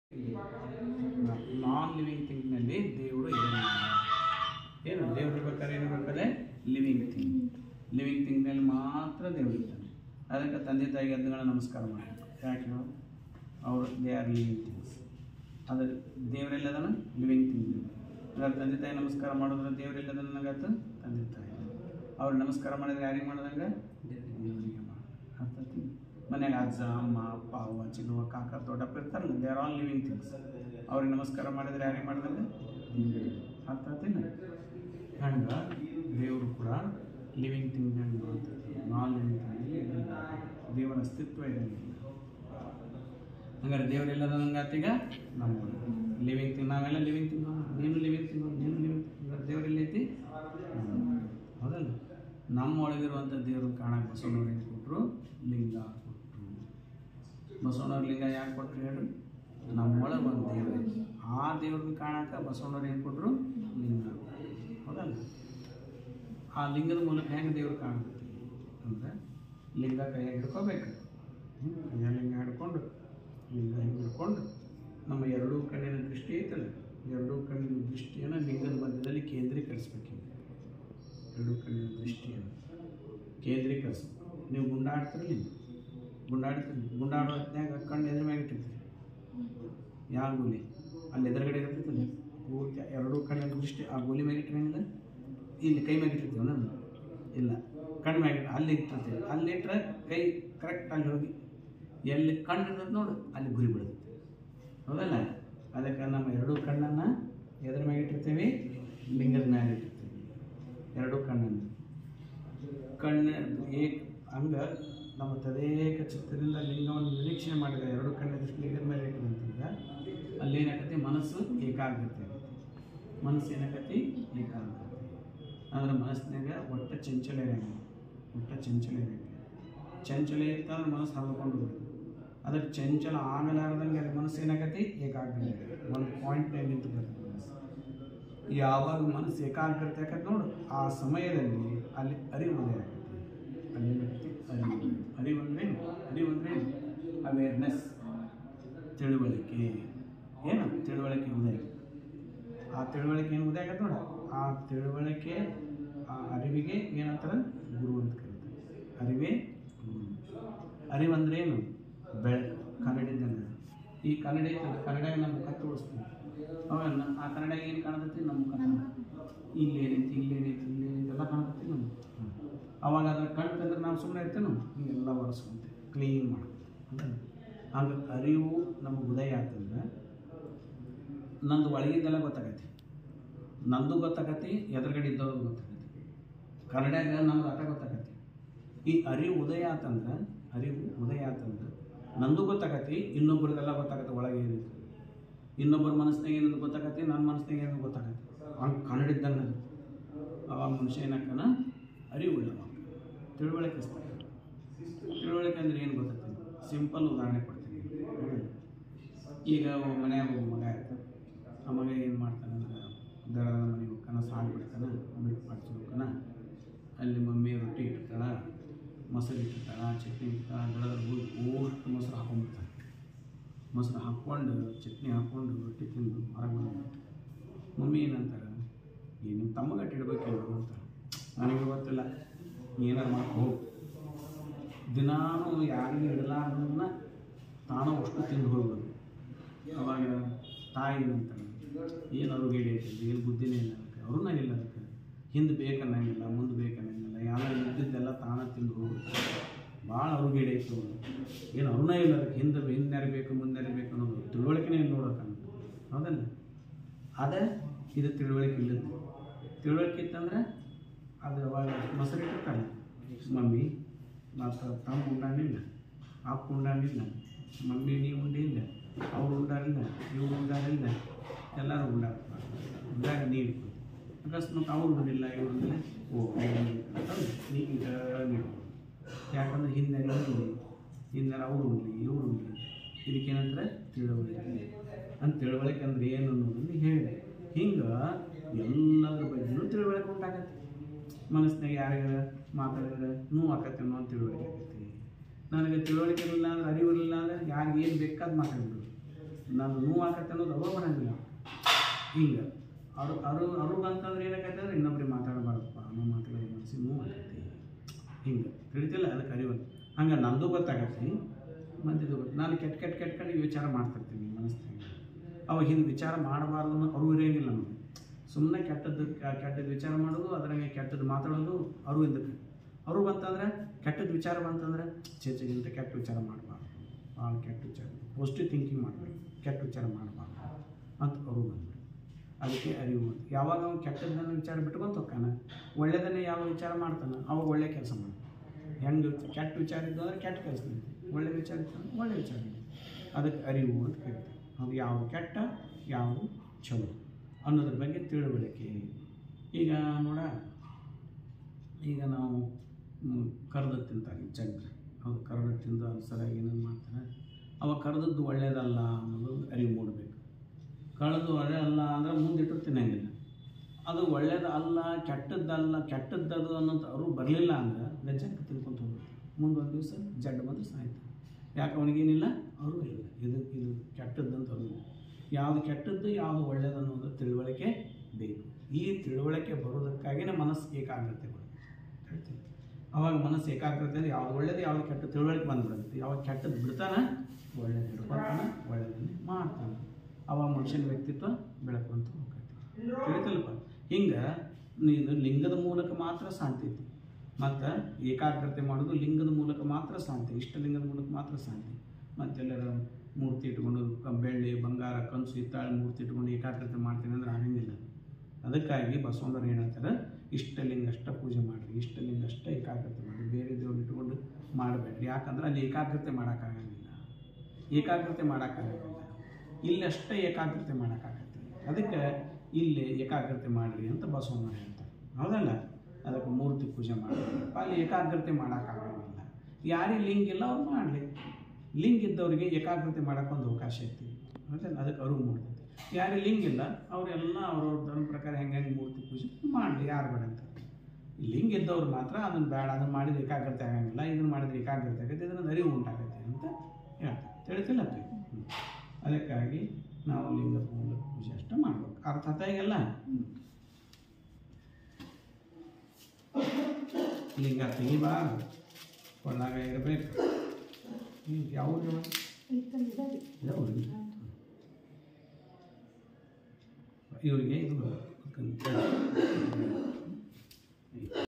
Non living ಥಿಂಗ್ನಲ್ಲಿ ದೇವರು ಇದ್ದಾನೆ ಏನು ದೇವ್ರು ಇರ್ಬೇಕಾದ್ರೆ ಏನು ಇರ್ಬೇಕಾದ್ರೆ ಲಿವಿಂಗ್ ಥಿಂಗ್ ಲಿವಿಂಗ್ ಥಿಂಗ್ನಲ್ಲಿ ಮಾತ್ರ ದೇವರು ಇದ್ದಾನೆ ಅದಕ್ಕೆ ತಂದೆ ತಾಯಿಗೆ ಎದ್ದುಗಳ ನಮಸ್ಕಾರ ಮಾಡಬೇಕು ಯಾಕೆ ನಾವು ಅವರು ದೇ ಆರ್ ಲಿವಿಂಗ್ ಥಿಂಗ್ಸ್ ಅದು ದೇವರೆಲ್ಲದನ ಲಿವಿಂಗ್ ಥಿಂಗ್ ಹಾಗಾದ್ರೆ ತಂದೆ ತಾಯಿ ನಮಸ್ಕಾರ ಮಾಡಿದ್ರೆ ದೇವರೆಲ್ಲದನ ನನಗತ್ತು ತಂದೆ ತಾಯಿ ಅವ್ರು ನಮಸ್ಕಾರ ಮಾಡಿದ್ರೆ ಯಾರಿಗೆ ಮಾಡಿದಂಗೆ ದೇವರಿಗೆ ಮಾಡಿ ಅರ್ಥ ಆಯ್ತು? ಮನ್ಯಾಗ ಅಜ್ಜ ಅಮ್ಮ ಅಪ್ಪ ಅವ್ವ ಚಿನ್ನವ್ವ ಕಾಕ ದೊಡ್ಡಪ್ಪ ಇರ್ತಾರಲ್ಲ they are all living things ಅವ್ರಿಗೆ ನಮಸ್ಕಾರ ಮಾಡಿದ್ರೆ ಯಾರಿಗೆ ಮಾಡಿದಂಗೆ ದೇವರಿಗೆ ಅರ್ಥ ಆಯ್ತಿಲ್ಲ ಹಂಗೆ ದೇವರು ಕೂಡ living thing non living thing ದೇವರ ಅಸ್ತಿತ್ವ ಇದೆ ಹಂಗಾರೆ ದೇವರೆಲ್ಲದ ನಂಗಾತೀಗ ನಮ್ಮ ಲಿವಿಂಗ್ ಥಿಂಗ್ ನಾವೆಲ್ಲ ಲಿವಿಂಗ್ ಥಿಂಗ್ ನೀನು ಲಿವಿಂಗ್ ಥಿಂಗ್ ನೀನು ಲಿವಿಂಗ್ ಥಿಂಗ್ ದೇವರೆಲ್ಲ ಐತಿ ಹೌದಲ್ಲ ನಮ್ಮ ಒಳಗಿರುವಂಥ ದೇವ್ರನ್ನ ಕಾಣಕ್ಕೆ ಬಸವಣ್ಣವ್ರು ಏನು ಕೊಟ್ಟರು ಲಿಂಗ ಕೊಟ್ಟರು ಬಸವಣ್ಣವ್ರ ಲಿಂಗ ಯಾಕೆ ಕೊಟ್ಟರು ಹೇಳ್ರಿ ನಮ್ಮೊಳಗೆ ಒಂದು ದೇವ್ರು ಐತಿ ಆ ದೇವ್ರನ್ನ ಕಾಣಕ್ಕೆ ಬಸವಣ್ಣವ್ರು ಏನು ಕೊಟ್ಟರು ಲಿಂಗ ಹೌದಲ್ಲ ಆ ಲಿಂಗದ ಮೂಲಕ ಹೆಂಗೆ ದೇವ್ರು ಕಾಣ್ತೈತಿ ಅಂದರೆ ಲಿಂಗ ಕೈಯಾಗ ಹಿಡ್ಕೋಬೇಕು ಹ್ಮ್? ಕೈಯಾಗ ಲಿಂಗ ಹಿಡ್ಕೊಂಡು ಲಿಂಗ ಹಿಂಗೆ ಹಿಡ್ಕೊಂಡು ನಮ್ಮ ಎರಡೂ ಕಣ್ಣಿನ ದೃಷ್ಟಿ ಐತಲ್ಲ ಎರಡೂ ಕಣ್ಣಿನ ದೃಷ್ಟಿಯನ್ನು ಲಿಂಗದ ಮಧ್ಯದಲ್ಲಿ ಕೇಂದ್ರೀಕರಿಸ್ಬೇಕು ಹಿಂಗೆ. ಎರಡೂ ಕಣ್ಣಿನ ದೃಷ್ಟಿಯನ್ನು ಕೇಂದ್ರೀಕರಿಸ್ಬೇಕು ನೀವು ಗುಂಡಾಡ್ತಿರಲಿ ಗುಂಡಾಡ್ತೀರಿ ಗುಂಡಾಡೋ ಹೊತ್ನ್ಯಾಗ ಕಣ್ಣು ಎದ್ರ ಮ್ಯಾಗ ಇಟ್ಟಿರ್ತೀರಿ ಯಾವ ಗೋಲಿ ಅಲ್ಲಿ ಎದುರುಗಡೆ ಇರ್ತೈತಲ್ಲ ಪೂರ್ತಿ ಎರಡೂ ಕಣ್ಣಿನ ದೃಷ್ಟಿ ಆ ಗೋಲಿ ಮ್ಯಾಗ ಇಟ್ಟಿರಂಗಿಲ್ಲ ಇಲ್ಲಿ ಕೈ ಮ್ಯಾಗ ಇಟ್ಟಿರ್ತೀವಿ ನಾನು ಇಲ್ಲ ಕಣ್ಣು ಮ್ಯಾಗ ಇಟ್ಟು ಅಲ್ಲಿ ಇಟ್ಟಿರ್ತೀವಿ ಅಲ್ಲಿ ಇಟ್ಟರೆ ಕೈ ಕರೆಕ್ಟ್ ಅಲ್ಲಿ ಹೋಗಿ ಎಲ್ಲಿ ಕಣ್ಣು ಇರ್ತದೆ ನೋಡು ಅಲ್ಲಿ ಗುರಿ ಬಿಡುತ್ತೆ ಹೌದಲ್ಲ ಅದಕ್ಕೆ ನಮ್ಮ ಎರಡೂ ಕಣ್ಣನ್ನು ಎದ್ರ ಮ್ಯಾಗ ಇಟ್ಟಿರ್ತೀವಿ ಲಿಂಗದ ಮ್ಯಾಗ ಇಟ್ಟಿರ್ತೀವಿ ಎರಡೂ ಕಣ್ಣನ್ನು ಕಣ್ಣು ಏಕ್ ಹಂಗೆ ನಮ್ಮ ತದೇಕ ಚಿತ್ತದಿಂದ ಲಿಂಗವನ್ನು ನಿರೀಕ್ಷಣೆ ಮಾಡಿದ ಎರಡು ಕಣ್ಣಿನ ದೃಷ್ಟಿ ಲಿಂಗದ ಮೇಲೆ ಇಟ್ಟಿದಂತಂದ್ರೆ ಅಲ್ಲಿ ಏನಾಗತ್ತೆ ಮನಸ್ಸು ಏಕಾಗ್ರತೆ ಆಗುತ್ತೆ ಮನಸ್ಸು ಏನಾಗತ್ತೆ ಏಕಾಗ್ರತೆ ಅಂದ್ರೆ ಮನಸ್ಸಿನಾಗ ಒಟ್ಟ ಚಂಚಲ ಇರಂಗಿಲ್ಲ ಒಟ್ಟ ಚಂಚಲ ಇರಂಗಿಲ್ಲ ಚಂಚಲ ಇತ್ತಂದ್ರೆ ಮನಸ್ಸು ಹರ್ಕೊಂಡು ಬಿಡುತ್ತೆ ಅದಕ್ಕೆ ಚಂಚಲ ಆಗಲಾರ್ದಂಗೆ ಅಲ್ಲಿ ಮನಸ್ಸು ಏನಾಗತ್ತೆ ಏಕಾಗ್ರತೆ ಒಂದು ಪಾಯಿಂಟ್ನಾಗ ನಿಂತು ಬರುತ್ತೆ ಮನಸ್ಸು ಯಾವಾಗ ಮನಸ್ಸು ಏಕಾಗ್ರತೆ ಆಕತ್ತೆ ನೋಡು ಆ ಸಮಯದಲ್ಲಿ ಅಲ್ಲಿ ಅರಿವು ಉದಯ ಆಗುತ್ತೆ ಅಲ್ಲಿ ಏನಾಗತ್ತೆ ಅರಿವು ಅರಿವು ಅಂದ್ರೆ ಏನು? ಅರಿವು ಅಂದ್ರೆ ಅವೇರ್ನೆಸ್ ತಿಳುವಳಿಕೆ ಏನು ತಿಳುವಳಿಕೆ ಉದಯ ಆಗುತ್ತೆ. ಆ ತಿಳುವಳಿಕೆ ಏನು ಉದಯ ಆಗತ್ತೆ ನೋಡು ಆ ತಿಳುವಳಿಕೆ ಆ ಅರಿವಿಗೆ ಏನಂತಾರೆ ಗುರು ಅಂತ ಕರೀತಾರೆ ಅರಿವೇ ಗುರು ಅರಿವು ಅಂದ್ರೆ ಏನು ಬೆಳಕು ಕನ್ನಡಿದ್ದಂಗೆ ಈ ಕನ್ನಡ ಐತಲ್ಲ ಕನ್ನಡ ನಮ್ಮ ಮುಖ ತೋರಿಸ್ತೀವಿ ಅವಾಗ ನ- ಆ ಕನ್ನಡ ಏನು ಕಾಣತೈತಿ ನಮ್ಮ ಮುಖ ಕಾಣತೈತಿ. ಇಲ್ಲಿ ಏನೈತಿ ಇಲ್ಲಿ ಏನೈತಿ ಇಲ್ಲಿ ಏನೈತಿ ಎಲ್ಲ ಕಾಣತೈತಿ ನಮ್ಮ ಅವಾಗ ಅದ್ರ ಕಣ್ತಂದ್ರೆ ನಾವು ಸುಮ್ಮನೆ ಇರ್ತೇವೆ ಹಿಂಗೆಲ್ಲ ಒರೆಸ್ಕೊಂತೀವಿ ಕ್ಲೀನ್ ಮಾಡ್ತೀವಿ ಹಂಗೆ ಅರಿವು ನಮಗೆ ಉದಯ ಆತಂದ್ರೆ ನಂದು ಒಳಗಿದ್ದೆಲ್ಲ ಗೊತ್ತಾಗೈತಿ ನಂದು ಗೊತ್ತಾಗತಿ ಎದುರುಗಡೆ ಇದ್ದವ್ರದ್ದು ಗೊತ್ತಾಗತಿ ಕನ್ನಡಾಗ ನಮ್ದು ಆಟ ಗೊತ್ತಾಗತಿ ಈ ಅರಿವು ಉದಯ ಆತಂದ್ರೆ ಅರಿವು ಉದಯ ಆತಂದ್ರೆ ನಂದು ಗೊತ್ತಾಗತಿ ಇನ್ನೊಬ್ರಿಗೆಲ್ಲ ಗೊತ್ತಾಗತ್ತೆ ಒಳಗೆ ಏನೈತಿ ಇನ್ನೊಬ್ಬರ ಮನಸ್ಸಿನಾಗ ಏನಂತ ಗೊತ್ತಾಗತಿ ನನ್ನ ಮನಸ್ಸಿನಾಗ ಏನಂತ ಗೊತ್ತಾಗತ್ತೆ ಹಂಗೆ ಕನ್ನಡಿದ್ದಂಗೆ ಅವಾಗ ಮನುಷ್ಯ ಏನಕ್ಕನ ಅರಿವುಳ್ಳವ ತಿಳುವಳಿಕೆ ಸ್ಥಾಯಿ. ತಿಳುವಳಿಕೆ ಅಂದ್ರೆ ಏನು ಗೊತ್ತಾಗ್ತದೆ ಸಿಂಪಲ್ ಉದಾಹರಣೆ ಕೊಡ್ತೀನಿ ಹ್ಮ್. ಈಗ ಮನ್ಯಾಗ ಒಬ್ಬ ಮಗ ಇರ್ತಾನೆ ಆ ಮಗ ಏನು ಮಾಡ್ತಾನೆ ಅಂದ್ರೆ ದಡದ ಮನೆಗೆ ಹೋಗ್ತಾನ ಸಾಲು ಬಿಡ್ತಾನೆ ಬಿಟ್ಟು ಮಾಡ್ಸ್ಕೊಳ್ತಾನ ಅಲ್ಲಿ ಮಮ್ಮಿ ರೊಟ್ಟಿ ಇಟ್ಟಿರ್ತಾಳ ಮೊಸರು ಇಟ್ಟಿರ್ತಾಳ ಚಟ್ನಿ ಇಟ್ಟಿರ್ತಾಳ ದಡದ ಹೋಗಿ ಓಷ್ಟು ಮೊಸರು ಹಾಕೊಂಡ್ಬಿಡ್ತಾನೆ ಮೊಸರು ಹಾಕ್ಕೊಂಡು ಚಟ್ನಿ ಹಾಕ್ಕೊಂಡು ರೊಟ್ಟಿ ತಿಂದು ಹೊರಗೆ ಬಂದ್ಬಿಡ್ತಾನೆ ಮಮ್ಮಿ ಏನಂತಾರೆ ಈ ನಿಮ್ಮ ತಮ್ಮಗಟ್ಟು ಇಡ್ಬೇಕೇನು ಅಂತಾರೆ ನನಗೆ ಗೊತ್ತಿಲ್ಲ ಏನಾರು ಮಾಡ್ಕೊ ಹೋಗು ದಿನಾನು ಯಾರಿಗೂ ಇಡಲಾರ್ದನ್ನ ತಾನು ಅಷ್ಟು ತಿಂದು ಹೋಗ್ಬೋದು ಅವಾಗ ತಾಯಿ ಏನಂತಾಳೆ ಏನು ಅರುಗೇಡಿ ಐತಿ ಏನು ಬುದ್ಧಿನೇ ಇಲ್ಲ ಅದಕ್ಕೆ ಅವ್ರನ್ನ ಇಲ್ಲ ಅದಕ್ಕೆ ಹಿಂದೆ ಬೇಕನ್ನಂಗಿಲ್ಲ ಮುಂದೆ ಬೇಕನ್ನಂಗಿಲ್ಲ ಯಾರು ಇದ್ದಿದ್ದೆಲ್ಲ ತಾನ ತಿಂದು ಹೋಗುತ್ತೆ ಭಾಳ ಅರುಗೇಡಿ ಐತಿ ಅವ್ರು ಏನು ಅವ್ರನ್ನ ಇಲ್ಲ ಅದಕ್ಕೆ ಹಿಂದೆ ಹಿಂದೆ ಬೇಕು ಮುಂದೆ ಬೇಕು ಅನ್ನೋದು ತಿಳುವಳಿಕೆನೇ ಇಲ್ಲ ನೋಡೋಕೆ ಹೌದಲ್ಲ ಅದೇ ಇದು ತಿಳುವಳಿಕೆ ಇಲ್ಲದ್ದು ತಿಳುವಳಿಕೆ ಇತ್ತಂದ್ರೆ ಅದು ಅವಾಗ ಮೊಸರು ಇಟ್ಟಿರ್ತಾನೆ ಮಮ್ಮಿ ಮತ್ತು ತಮ್ಮ ಉಂಡಾನಿಲ್ಲ ಅಪ್ಪ ಉಂಡಾನಿಲ್ಲ ಮಮ್ಮಿ ನೀವು ಉಂಡಿಲ್ಲ ಅವ್ರು ಉಂಡಾರಿಲ್ಲ ಇವ್ರು ಉಂಡಾರಿಲ್ಲ ಎಲ್ಲರೂ ಉಂಡಾರ ಉಂಡಾಗ ನೀರು ಅಕಸ್ಮಾತ್ ಅವ್ರು ಉಂಡಿಲ್ಲ ಇವ್ರು ಉಂಡಿಲ್ಲ ಓ ನೀ ಈಗ ನೀರು ಯಾಕಂದ್ರೆ ಹಿಂದೆ ಉಂಡ್ಲಿ ಹಿಂದೆ ಅವ್ರು ಉಂಡ್ಲಿ ಇವ್ರು ಉಂಡ್ಲಿ ಇದಕ್ಕೇನಂತಾರೆ ತಿಳುವಳಿಕೆ ಅಂತ ತಿಳುವಳಿಕೆ ಅಂದ್ರೆ ಏನು ಅನ್ನೋದನ್ನು ಹೇಳಿದೆ ಹಿಂಗೆ ಎಲ್ಲದ್ರ ಬಗ್ಗೆನೂ ತಿಳುವಳಿಕೆ ಉಂಟಾಗತ್ತೆ ಮನಸ್ಸಿನಾಗ ಯಾರಿಗಾರ ಮಾತಾಡಿದ್ರೆ ನೋವು ಆಕತ್ತೆ ಅನ್ನೋ ಒಂದು ತಿಳುವಳಿಕೆ ಆಗೈತಿ ನನಗೆ ತಿಳುವಳಿಕೆ ಇರಲಿಲ್ಲ ಅಂದ್ರೆ ಅರಿವು ಇರಲಿಲ್ಲ ಅಂದ್ರೆ ಯಾರಿಗೆ ಏನು ಬೇಕಾದ್ ಮಾತಾಡ್ಬಿಡು ನಾನು ನೋವು ಆಕತ್ತೆ ಅನ್ನೋದು ಅವ ಬರಂಗಿಲ್ಲ ಹಿಂಗೆ ಅವರು ಅವರು ಅವರು ಬಂತಂದ್ರೆ ಏನಾಗತ್ತೆ ಅಂದ್ರೆ ಇನ್ನೊಬ್ರಿಗೆ ಮಾತಾಡಬಾರ್ದಪ್ಪ ನಾವು ಮಾತಾಡೋದು ಮನಸ್ಸಿಗೆ ನೋವು ಆಗತ್ತೆ ಹಿಂಗೆ ತಿಳಿತಿಲ್ಲ ಅದಕ್ಕೆ ಅರಿವಲ್ಲ ಹಂಗೆ ನಂದು ಗೊತ್ತಾಗತ್ತೆ ಮಂದಿದು ಗೊತ್ತು ನಾನು ಕೆಟ್ಟ ಕೆಟ್ಟ ಕೆಟ್ಟ ಕಡೆ ವಿಚಾರ ಮಾಡ್ತಿರ್ತೀನಿ ಮನಸ್ಸಿನಾಗ ಅವಾಗ ಹಿಂಗೆ ವಿಚಾರ ಮಾಡಬಾರ್ದು ಅನ್ನೋ ಅರಿವು ಇರೋಂಗಿಲ್ಲ ನಮಗೆ ಸುಮ್ಮನೆ ಕೆಟ್ಟದ್ದು ಕ- ಕೆಟ್ಟದ್ದು ವಿಚಾರ ಮಾಡೋದು ಅದ್ರಾಗೆ ಕೆಟ್ಟದ್ದು ಮಾತಾಡೋದು ಅರಿವು ಇದಕ್ಕೆ ಅವರು ಬಂತಂದ್ರೆ ಕೆಟ್ಟದ್ದು ವಿಚಾರ ಬಂತಂದ್ರೆ ಚೇಚಿಗಿಂತ ಕೆಟ್ಟ ವಿಚಾರ ಮಾಡಬಾರ್ದು ಭಾಳ ಕೆಟ್ಟ ವಿಚಾರ ಪಾಸಿಟಿವ್ ಥಿಂಕಿಂಗ್ ಮಾಡಬೇಕು ಕೆಟ್ಟ ವಿಚಾರ ಮಾಡಬಾರ್ದು ಅಂತ ಅವರು ಬಂದರು ಅದಕ್ಕೆ ಅರಿವು ಅಂತ ಯಾವಾಗ ಅವ್ನು ಕೆಟ್ಟದ್ದನ್ನು ವಿಚಾರ ಬಿಟ್ಕೊಂತ ಹೋಗ್ತಾನೆ ಒಳ್ಳೆಯದನ್ನೇ ಯಾವ ವಿಚಾರ ಮಾಡ್ತಾನೆ ಅವಾಗ ಒಳ್ಳೆ ಕೆಲಸ ಮಾಡ್ತಾನೆ ಹೆಂಗೆ ಕೆಟ್ಟ ವಿಚಾರ ಇದ್ದು ಅಂದ್ರೆ ಕೆಟ್ಟ ಕೆಲಸ ನಡೀತದೆ ಒಳ್ಳೆ ವಿಚಾರ ಇತ್ತು ಅಂದ್ರೆ ಒಳ್ಳೆ ವಿಚಾರ ನಡೀತದೆ ಅದಕ್ಕೆ ಅರಿವು ಅಂತ ಕೇಳ್ತಾರೆ ಅದು ಯಾವುದು ಕೆಟ್ಟ ಯಾವುದು ಚಲೋ ಅನ್ನೋದ್ರ ಬಗ್ಗೆ ತಿಳುವಳಿಕೆ ಈಗ ನೋಡ ಈಗ ನಾವು ಕರೆದ ತಿಂತಾರೆ ಜಗ್ ಅದು ಕರೆದ ತಿಂದು ಅದ್ರ ಸರಿಯಾಗಿ ಏನೇನು ಮಾಡ್ತಾರೆ ಅವಾಗ ಕರೆದದ್ದು ಒಳ್ಳೇದಲ್ಲ ಅನ್ನೋದು ಅರಿವು ಮೂಡಬೇಕು ಕಳೆದು ಒಳ್ಳೆಯದಲ್ಲ ಅಂದ್ರೆ ಮುಂದಿಟ್ಟು ತಿನ್ನಂಗಿಲ್ಲ ಅದು ಒಳ್ಳೇದು ಅಲ್ಲ ಕೆಟ್ಟದ್ದಲ್ಲ ಕೆಟ್ಟದ್ದದು ಅನ್ನೋಂಥ ಅವರು ಬರಲಿಲ್ಲ ಅಂದ್ರೆ ಗಜ್ಜಕ್ಕೆ ತಿನ್ಕೊಂತ ಹೋಗುತ್ತೆ ಮುಂದೆ ಒಂದು ದಿವಸ ಜಡ್ಡು ಬಂದು ಸಾಯ್ತು ಯಾಕೆ ಅವನಿಗೇನಿಲ್ಲ ಅವರು ಇಲ್ಲ ಇದು ಇದು ಕೆಟ್ಟದ್ದಂತ ಅವರು ಯಾವುದು ಕೆಟ್ಟದ್ದು ಯಾವುದು ಒಳ್ಳೇದು ಅನ್ನೋದು ತಿಳುವಳಿಕೆ ಬೇಕು ಈ ತಿಳುವಳಿಕೆ ಬರೋದಕ್ಕಾಗಿಯೇ ಮನಸ್ಸು ಏಕಾಗ್ರತೆ ಬರುತ್ತೆ ಹೇಳ್ತೀನಿ ಅವಾಗ ಮನಸ್ಸು ಏಕಾಗ್ರತೆ ಅಂದರೆ ಯಾವ್ದು ಒಳ್ಳೇದು ಯಾವ್ದು ಕೆಟ್ಟ ತಿಳುವಳಿಕೆ ಬಂದ್ಬಿಡುತ್ತೆ ಯಾವಾಗ ಕೆಟ್ಟದ್ದು ಬಿಡ್ತಾನೆ ಒಳ್ಳೇದು ಹಿಡ್ಕೊತಾನೆ ಒಳ್ಳೇದನ್ನೇ ಮಾಡ್ತಾನೆ ಅವಾಗ ಮನುಷ್ಯನ ವ್ಯಕ್ತಿತ್ವ ಬೆಳಕೊಂತ ಹೋಗ್ತೈತಿ ತಿಳಿತಲ್ಪ ಹಿಂಗೆ ಇದು ಲಿಂಗದ ಮೂಲಕ ಮಾತ್ರ ಶಾಂತಿ ಐತಿ ಮತ್ತು ಏಕಾಗ್ರತೆ ಮಾಡೋದು ಲಿಂಗದ ಮೂಲಕ ಮಾತ್ರ ಶಾಂತಿ ಇಷ್ಟಲಿಂಗದ ಮೂಲಕ ಮಾತ್ರ ಶಾಂತಿ ಮತ್ತೆಲ್ಲರ ಮೂರ್ತಿ ಇಟ್ಕೊಂಡು ಕ- ಬೆಳ್ಳಿ ಬಂಗಾರ ಕನಸು ಹಿತ್ತಾಳೆ ಮೂರ್ತಿ ಇಟ್ಕೊಂಡು ಏಕಾಗ್ರತೆ ಮಾಡ್ತೀನಿ ಅಂದ್ರೆ ಆಗಂಗಿಲ್ಲ ಅದಕ್ಕಾಗಿ ಬಸವಣ್ಣರು ಏನು ಹೇಳ್ತಾರೆ ಇಷ್ಟಲಿಂಗ ಅಷ್ಟ ಪೂಜೆ ಮಾಡಿರಿ ಇಷ್ಟಲಿಂಗ ಅಷ್ಟ ಏಕಾಗ್ರತೆ ಮಾಡಿರಿ ಬೇರೆ ದೇವ್ರನ್ನ ಇಟ್ಕೊಂಡು ಮಾಡಬೇಡ್ರಿ ಯಾಕಂದ್ರೆ ಅಲ್ಲಿ ಏಕಾಗ್ರತೆ ಮಾಡೋಕ್ಕಾಗಂಗಿಲ್ಲ ಏಕಾಗ್ರತೆ ಮಾಡೋಕ್ಕಾಗಂಗಿಲ್ಲ ಇಲ್ಲಿ ಅಷ್ಟೇ ಏಕಾಗ್ರತೆ ಮಾಡೋಕ್ಕಾಗತ್ತೆ ಅದಕ್ಕೆ ಇಲ್ಲಿ ಏಕಾಗ್ರತೆ ಮಾಡಿರಿ ಅಂತ ಬಸವಣ್ಣರು ಹೇಳ್ತಾರೆ ಹೌದಲ್ಲ ಅದಕ್ಕೆ ಮೂರ್ತಿ ಪೂಜೆ ಮಾಡಬೇಕು ಅಲ್ಲಿ ಏಕಾಗ್ರತೆ ಮಾಡೋಕ್ಕಾಗಂಗಿಲ್ಲ ಯಾರಿಗೆ ಲಿಂಗ್ ಇಲ್ಲ ಅವ್ರು ಮಾಡಲಿ ಲಿಂಗ್ ಇದ್ದವರಿಗೆ ಏಕಾಗ್ರತೆ ಮಾಡೋಕ್ಕೊಂದು ಅವಕಾಶ ಐತಿ ಹೌದಲ್ಲ ಅದಕ್ಕೆ ಅರಿವು ಮೂಡ್ತೈತಿ ಯಾರಿಗೆ ಲಿಂಗ್ ಇಲ್ಲ ಅವರೆಲ್ಲ ಅವ್ರವ್ರ ಧರ್ಮ ಪ್ರಕಾರ ಹೆಂಗೆ ಹೆಂಗೆ ಮೂರ್ತಿ ಪೂಜೆ ಮಾಡಲಿ ಯಾರು ಬೇಡ ಅಂತ ಲಿಂಗ್ ಇದ್ದವ್ರು ಮಾತ್ರ ಅದನ್ನು ಬೇಡ ಅದನ್ನು ಮಾಡಿದ್ರೆ ಏಕಾಗ್ರತೆ ಆಗಂಗಿಲ್ಲ ಇದನ್ನು ಮಾಡಿದ್ರೆ ಏಕಾಗ್ರತೆ ಆಗೈತೆ ಇದನ್ನು ಅರಿವು ಉಂಟಾಗೈತೆ ಅಂತ ಹೇಳ್ತಾರೆ ತಿಳಿತಿಲ್ಲ ಅದು? ಹ್ಮ್. ಅದಕ್ಕಾಗಿ ನಾವು ಲಿಂಗದ ಮೂಲಕ ಪೂಜೆ ಅಷ್ಟೇ ಮಾಡ್ಬೇಕು ಅರ್ಥ ಆಯ್ತಾ ಈಗೆಲ್ಲ ಹ್ಮ್. ಲಿಂಗ ತೆಗಿಬಾರ್ದು ಕೊಳ್ಳಾಗ ಇರಬೇಕು ಯಾವ ಇವರಿಗೆ ಇದು